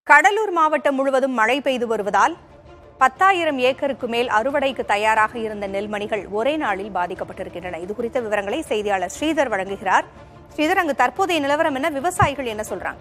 கடலூர் மாவட்டம் முழுவதும் மழை பெய்து வருவதால் பத்தாயிரம் ஏக்கருக்கு மேல் அறுவடைக்கு தயாராக இருந்த நெல்மணிகள் ஒரே நாளில் பாதிக்கப்பட்டிருக்கின்றன இது குறித்த விவரங்களை செய்தியாளர் ஸ்ரீதர் வழங்குகிறார் ஸ்ரீதர் அங்கு தற்போதைய நிலவரம் என்ன விவசாயிகள் என்ன சொல்றாங்க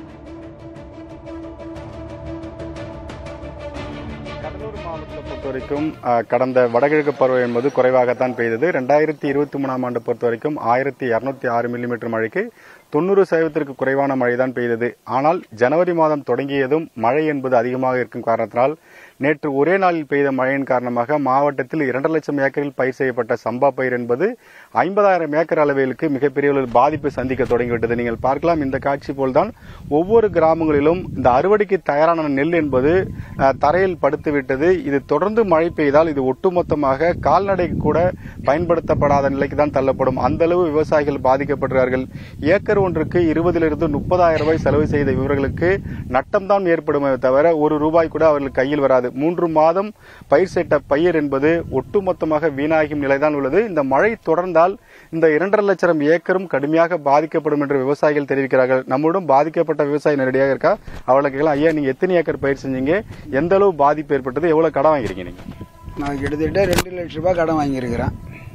கடலூர் மாவட்டத்தை பொறுத்த வரைக்கும் அஹ், கடந்த வடகிழக்கு பருவம் என்பது குறைவாகத்தான் பெய்தது ரெண்டாயிரத்தி இருபத்தி மூணாம் ஆண்டு பொறுத்த வரைக்கும் ஆயிரத்தி இருநூத்தி ஆறு மில்லிமீட்டர் மழைக்கு தொண்ணூறு சதவீதத்திற்கு குறைவான மழை தான் பெய்தது ஆனால் ஜனவரி மாதம் தொடங்கியதும் மழை என்பது அதிகமாக இருக்கும் காரணத்தினால் நேற்று ஒரே நாளில் பெய்த மழையின் காரணமாக மாவட்டத்தில் இரண்டரை லட்சம் ஏக்கரில் பயிர் செய்யப்பட்ட சம்பா பயிர் என்பது ஐம்பதாயிரம் ஏக்கர் அளவிற்கு மிகப்பெரிய ஒரு பாதிப்பை சந்திக்க தொடங்கிவிட்டது நீங்கள் பார்க்கலாம் இந்த காட்சி போல்தான் ஒவ்வொரு கிராமங்களிலும் இந்த அறுவடைக்கு தயாரான நெல் என்பது அஹ், தரையில் படுத்து விட்டது இது தொடர்ந்து மழை பெய்தால் இது ஒட்டுமொத்தமாக கால்நடை கூட பயன்படுத்தப்படாத நிலைக்கு தான் தள்ளப்படும் அந்த அளவு விவசாயிகள் பாதிக்கப்படுகிறார்கள் ஏக்கர் ஒன்றுக்கு இருபதிலிருந்து முப்பதாயிரம் ரூபாய் செலவு செய்த இவர்களுக்கு நட்டம் தான் ஏற்படுமே தவிர ஒரு ரூபாய் கூட அவர்கள் கையில் வராது மூன்று மாதம் பயிர் செய்த பயிர் என்பது ஒட்டுமொத்தமாக வீணாகும் நிலைதான் உள்ளது இந்த மழை தொடர்ந்தால் இந்த இரண்டரை லட்சம் ஏக்கரும் கடுமையாக பாதிக்கப்படும் என்று விவசாயிகள் தெரிவிக்கிறார்கள் நம்முடன் பாதிக்கப்பட்ட விவசாயி நேரடியாக இருக்கா அவளை கேட்கலாம் ஐயா நீங்க எத்தனை ஏக்கர் பயிர் செஞ்சீங்க எந்த அளவு பாதிப்பு ஏற்பட்டது எவ்வளவு கடன் வாங்கிருக்கீங்க நீங்க நான் கிட்டத்தட்ட ரெண்டு லட்ச ரூபாய் கடன் வாங்கியிருக்கிறேன்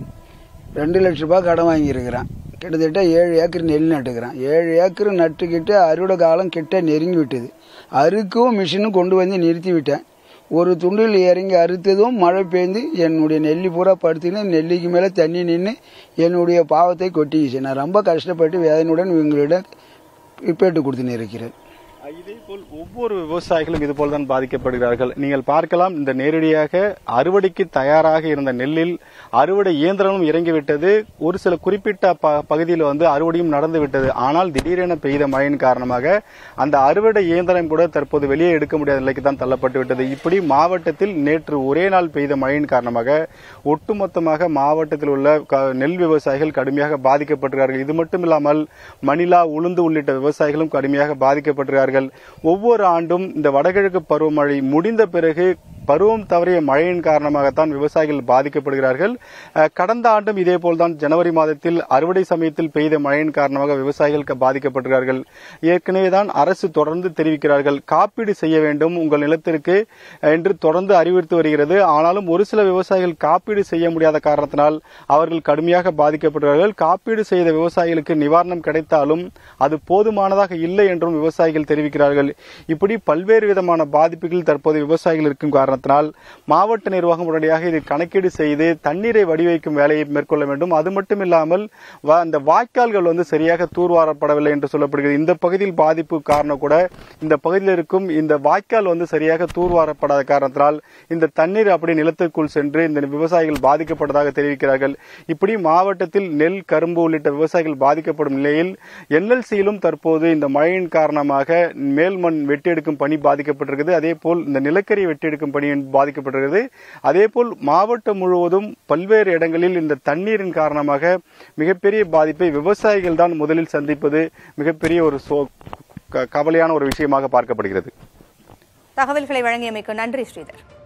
ரெண்டு லட்ச ரூபாய் கடன் வாங்கியிருக்கிறேன் கிட்டத்தட்ட ஏழு ஏக்கர் நெல் நட்டுக்கிறேன் ஏழு ஏக்கர் நட்டுக்கிட்டு அறுவடை காலம் கிட்ட நெருங்கி விட்டது அறுக்கவும் மிஷினும் கொண்டு வந்து நிறுத்தி விட்டேன் ஒரு துண்டில் இறங்கி அறுத்ததும் மழை பெய்ந்து என்னுடைய நெல்லி பூரா படுத்துன்னு நெல்லிக்கு மேலே தண்ணி நின்று என்னுடைய பாவத்தை கொட்டிக்கிச்சு நான் ரொம்ப கஷ்டப்பட்டு வேதனையுடன் இவங்களிடம் ரிப்பேட்டு கொடுத்துன்னு இருக்கிறேன் இதே போல் ஒவ்வொரு விவசாயிகளும் இது போல் தான் பாதிக்கப்படுகிறார்கள் நீங்கள் பார்க்கலாம் இந்த நேரடியாக அறுவடைக்கு தயாராக இருந்த நெல்லில் அறுவடை இயந்திரமும் இறங்கிவிட்டது ஒரு சில குறிப்பிட்ட ப- பகுதியில் வந்து அறுவடையும் நடந்து விட்டது ஆனால் திடீரென பெய்த மழையின் காரணமாக அந்த அறுவடை இயந்திரம் கூட தற்போது வெளியே எடுக்க முடியாத நிலைக்கு தான் தள்ளப்பட்டு விட்டது இப்படி மாவட்டத்தில் நேற்று ஒரே நாள் பெய்த மழையின் காரணமாக ஒட்டுமொத்தமாக மாவட்டத்தில் உள்ள க- நெல் விவசாயிகள் கடுமையாக பாதிக்கப்பட்டிருக்கிறார்கள் இது மட்டும் இல்லாமல் மணிலா உளுந்து உள்ளிட்ட விவசாயிகளும் கடுமையாக பாதிக்கப்பட்டிருக்கிறார்கள் ஒவ்வொரு ஆண்டும் இந்த வடகிழக்கு பருவமழை முடிந்த பிறகு பருவம் தவறிய மழையின் காரணமாகத்தான் விவசாயிகள் பாதிக்கப்படுகிறார்கள் அஹ், கடந்த ஆண்டும் இதேபோல் தான் ஜனவரி மாதத்தில் அறுவடை சமயத்தில் பெய்த மழையின் காரணமாக விவசாயிகள் க- பாதிக்கப்பட்டிருக்கிறார்கள் ஏற்கனவே தான் அரசு தொடர்ந்து தெரிவிக்கிறார்கள் காப்பீடு செய்ய வேண்டும் உங்கள் நிலத்திற்கு அஹ், என்று தொடர்ந்து அறிவுறுத்தி வருகிறது ஆனாலும் ஒரு சில விவசாயிகள் காப்பீடு செய்ய முடியாத காரணத்தினால் அவர்கள் கடுமையாக பாதிக்கப்படுகிறார்கள் காப்பீடு செய்த விவசாயிகளுக்கு நிவாரணம் கிடைத்தாலும் அது போதுமானதாக இல்லை என்றும் விவசாயிகள் தெரிவிக்கிறார்கள் இப்படி பல்வேறு விதமான பாதிப்புகள் தற்போது விவசாயிகள் இருக்கும் காரணத்தினால் மாவட்ட நிர்வாகம் உடனடியாக இது கணக்கீடு செய்து தண்ணீரை வடிவைக்கும் வேலையை மேற்கொள்ள வேண்டும் அது மட்டும் இல்லாமல் வ- அந்த வாய்க்கால்கள் வந்து சரியாக தூர்வாரப்படவில்லை என்று சொல்லப்படுகிறது இந்த பகுதியில் பாதிப்பு காரணம் கூட இந்த பகுதியில் இருக்கும் இந்த வாய்க்கால் வந்து சரியாக தூர்வாரப்படாத காரணத்தினால் இந்த தண்ணீர் அப்படி நிலத்திற்குள் சென்று இந்த விவசாயிகள் பாதிக்கப்பட்டதாக தெரிவிக்கிறார்கள் இப்படி மாவட்டத்தில் நெல் கரும்பு உள்ளிட்ட விவசாயிகள் பாதிக்கப்படும் நிலையில் என்எல்சியிலும் தற்போது இந்த மழையின் காரணமாக மேல்மண் வெட்டி எடுக்கும் பணி பாதிக்கப்பட்டிருக்கிறது அதே போல் இந்த நிலக்கரி வெட்டி எடுக்கும் பணி பாதிக்கப்பட்டிருக்கிறது அதே போல் மாவட்டம் முழுவதும் பல்வேறு இடங்களில் இந்த தண்ணீரின் காரணமாக மிகப்பெரிய பாதிப்பை விவசாயிகள் தான் முதலில் சந்திப்பது மிகப்பெரிய ஒரு சோ- க- கவலையான ஒரு விஷயமாக பார்க்கப்படுகிறது தகவல்களை வழங்கியமைக்கு நன்றி ஸ்ரீதர்